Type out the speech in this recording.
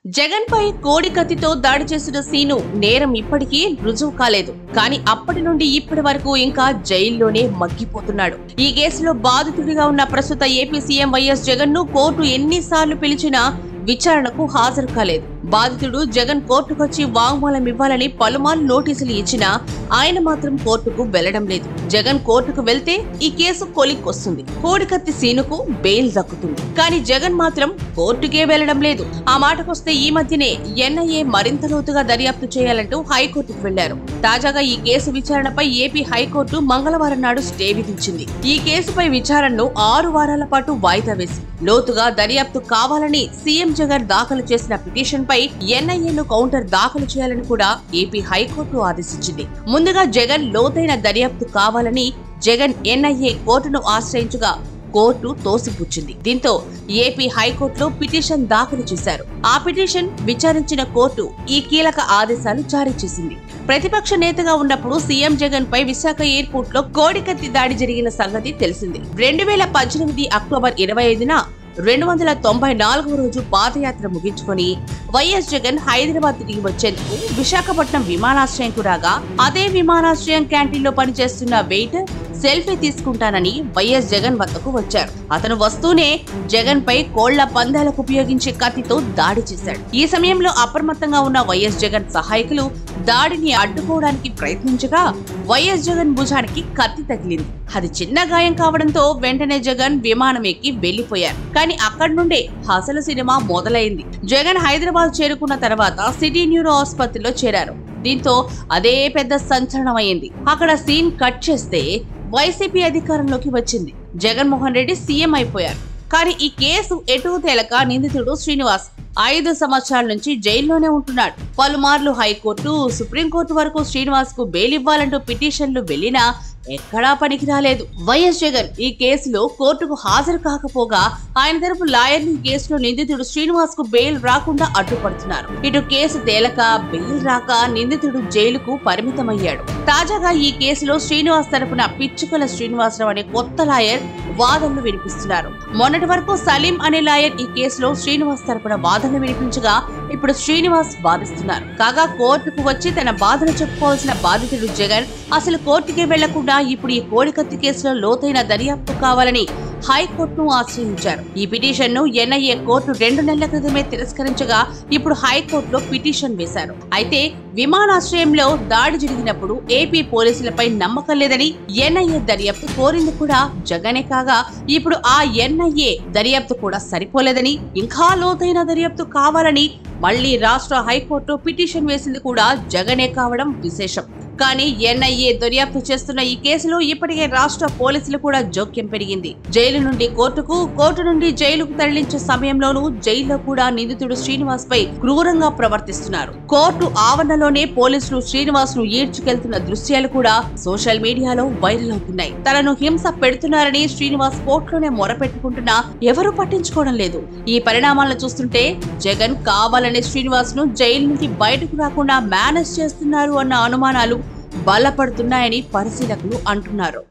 జగన్ పై కోడి కత్తితో దాడి చేసిన సీను నేరం ఇప్పటికీ రుజువు కాలేదు కానీ అప్పటి నుండి ఇప్పటి వరకు ఇంకా జైల్లోనే మగ్గిపోతున్నాడు ఈ కేసులో బాధితుడిగా ఉన్న ప్రస్తుత ఏపీ సీఎం వైఎస్ జగన్ ను కోర్టు ఎన్నిసార్లు పిలిచినా విచారణకు హాజరు కాలేదు బాధితుడు జగన్ కోర్టుకొచ్చి వాంగ్మూలం ఇవ్వాలని పలుమార్లు నోటీసులు ఇచ్చినా ఆయన మాత్రం కోర్టుకు వెళ్లడం లేదు జగన్ కోర్టుకు వెళ్తే ఈ కేసు కొలిక్కొస్తుంది కోడికత్తి సీనుకు బెయిల్ దక్కుతుంది కానీ జగన్ మాత్రం కోర్టుకే వెళ్లడం లేదు ఆ మాటకొస్తే ఈ మధ్యనే ఎన్ఐఏ మరింత లోతుగా దర్యాప్తు చేయాలంటూ హైకోర్టుకు వెళ్లారు తాజాగా ఈ కేసు విచారణపై ఏపీ హైకోర్టు మంగళవారం నాడు స్టే విధించింది ఈ కేసుపై విచారణను ఆరు వారాల పాటు వాయిదా వేసింది లోతుగా దర్యాప్తు కావాలని సీఎం జగన్ దాఖలు చేసిన పిటిషన్ పై ఎన్ఐఏను కౌంటర్ దాఖలు చేయాలని కూడా ఏపీ హైకోర్టు ఆదేశించింది ముందుగా జగన్ లోతైన దర్యాప్తు కావాలని జగన్ ఎన్ఐఏ కోర్టును ఆశ్రయించగా కోర్టు తోసిపుచ్చింది దీంతో ఏపీ హైకోర్టులో పిటిషన్ దాఖలు చేశారు ఆ పిటిషన్ విచారించిన కోర్టు ఈ కీలక ఆదేశాలు జారీ చేసింది ప్రతిపక్ష నేతగా ఉన్నప్పుడు సీఎం జగన్ పై విశాఖ ఎయిర్పోర్ట్ లో కోడికత్తి దాడి జరిగిన సంగతి తెలిసింది రెండు వేల పద్దెనిమిది అక్టోబర్ ఇరవై ఐదున రెండు వందల తొంభై నాలుగవ రోజు పాదయాత్ర ముగించుకొని వైఎస్ జగన్ హైదరాబాద్ తిరిగి వచ్చేందుకు విశాఖపట్నం విమానాశ్రయంకు రాగా అదే విమానాశ్రయం క్యాంటీన్ లో పనిచేస్తున్న వెయిటర్ సెల్ఫీ తీసుకుంటానని వైఎస్ జగన్ వద్దకు వచ్చారు అతను వస్తూనే జగన్ పై కోళ్ల పందాలకు ఉపయోగించే కత్తితో దాడి చేశాడు ఈ సమయంలో అప్రమత్తంగా ఉన్న వైఎస్ జగన్ సహాయకులు దాడిని అడ్డుకోవడానికి ప్రయత్నించగా వైఎస్ జగన్ భుజానికి కత్తి తగిలింది అది చిన్న గాయం కావడంతో వెంటనే జగన్ విమానం ఎక్కి వెళ్లిపోయారు కానీ అక్కడి నుండే అసలు సినిమా మొదలైంది జగన్ హైదరాబాద్ చేరుకున్న తర్వాత సిటీ న్యూరో ఆసుపత్రిలో చేరారు దీంతో అదే పెద్ద సంచలనం అయింది అక్కడ సీన్ కట్ చేస్తే వైసీపీ అధికారంలోకి వచ్చింది జగన్మోహన్ రెడ్డి సీఎం అయిపోయారు కానీ ఈ కేసు ఎటూ తేలక నిందితుడు శ్రీనివాస్ ఐదు సంవత్సరాల నుంచి జైల్లోనే ఉంటున్నాడు పలుమార్లు హైకోర్టు సుప్రీంకోర్టు వరకు శ్రీనివాస్ కు బెయిల్ ఇవ్వాలంటూ పిటిషన్లు వెళ్లినా ఎక్కడా పనికి రాలేదు వైఎస్ జగన్ ఈ కేసులో కోర్టుకు హాజరు కాకపోగా ఆయన తరపు లాయర్లు ఈ కేసులో నిందితుడు శ్రీనివాస్ కు బెయిల్ రాకుండా అడ్డుపడుతున్నారు ఇటు కేసు తేలక బెయిల్ రాక నిందితుడు జైలుకు పరిమితమయ్యాడు తాజాగా ఈ కేసులో శ్రీనివాస్ తరపున పిచ్చుకల శ్రీనివాసరావు అనే కొత్త లాయర్ వాదనలు వినిపిస్తున్నారు మొన్నటి వరకు సలీం అనే లాయర్ ఈ కేసులో శ్రీనివాస్ తరపున వాదనలు వినిపించగా ఇప్పుడు శ్రీనివాస్ వాదిస్తున్నారు కాగా కోర్టుకు వచ్చి తన బాధను చెప్పుకోవాల్సిన బాధితుడు జగన్ అసలు కోర్టుకే వెళ్లకుండా ఇప్పుడు ఈ కోడికత్తి కేసులో లోతైన దర్యాప్తు కావాలని హైకోర్టును ఆశ్రయించారు ఈ పిటిషన్ ను ఎన్ఐఏ కోర్టు రెండు నెలల క్రితమే తిరస్కరించగా ఇప్పుడు హైకోర్టులో పిటిషన్ వేశారు అయితే విమానాశ్రయంలో దాడి జరిగినప్పుడు ఏపీ పోలీసులపై నమ్మకం లేదని ఎన్ఐఏ దర్యాప్తు కోరింది కూడా జగనే కాగా ఇప్పుడు ఆ ఎన్ఐఏ దర్యాప్తు కూడా సరిపోలేదని ఇంకా లోతైన దర్యాప్తు కావాలని మళ్లీ రాష్ట్ర హైకోర్టు పిటిషన్ వేసింది కూడా జగనే కావడం విశేషం కానీ ఎన్ఐఏ దర్యాప్తు చేస్తున్న ఈ కేసులో ఇప్పటికే రాష్ట్ర పోలీసులు కూడా జోక్యం పెరిగింది జైలు నుండి కోర్టుకు కోర్టు నుండి జైలుకు తరలించే సమయంలోనూ జైల్లో కూడా నిందితుడు శ్రీనివాస్ పై క్రూరంగా ప్రవర్తిస్తున్నారు కోర్టు ఆవరణలోనే పోలీసులు శ్రీనివాస్ ను ఈడ్చుకెళ్తున్న దృశ్యాలు కూడా సోషల్ మీడియాలో వైరల్ అవుతున్నాయి తనను హింస పెడుతున్నారని శ్రీనివాస్ కోర్టులోనే మొరపెట్టుకుంటున్నా ఎవరూ పట్టించుకోవడం లేదు ఈ పరిణామాలను చూస్తుంటే జగన్ కావాలనే శ్రీనివాస్ ను జైలు నుంచి బయటకు రాకుండా మేనేజ్ చేస్తున్నారు అన్న అనుమానాలు బలపడుతున్నాయని పరిశీలకులు అంటున్నారు